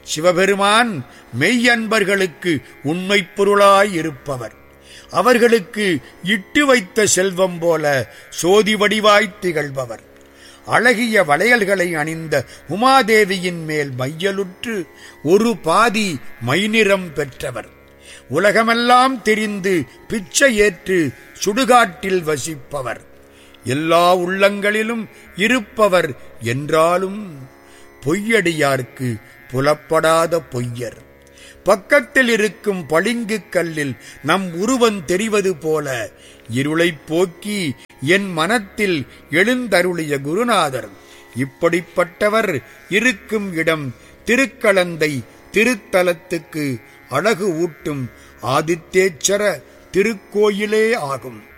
சிவபெருமான் மெய்யன்பர்களுக்கு உண்மைப் பொருளாயிருப்பவர் அவர்களுக்கு இட்டு வைத்த செல்வம் போல சோதி வடிவாய்த் திகழ்பவர் அழகிய வளையல்களை அணிந்த உமாதேவியின் மேல் மையலுற்று ஒரு பாதி மைநிறம் பெற்றவர் உலகமெல்லாம் தெரிந்து பிச்சை ஏற்று சுடுகாட்டில் வசிப்பவர் எல்லா உள்ளங்களிலும் இருப்பவர் என்றாலும் பொய்யடியார்க்கு புலப்படாத பொய்யர் பக்கத்தில் இருக்கும் பளிங்கு கல்லில் நம் உருவம் தெரிவது போல இருளைப் போக்கி என் மனத்தில் எழுந்தருளிய குருநாதர் இப்படிப்பட்டவர் இருக்கும் இடம் திருக்கலந்தை திருத்தலத்துக்கு அழகு ஊட்டும் ஆதித்தேச்சர திருக்கோயிலே ஆகும்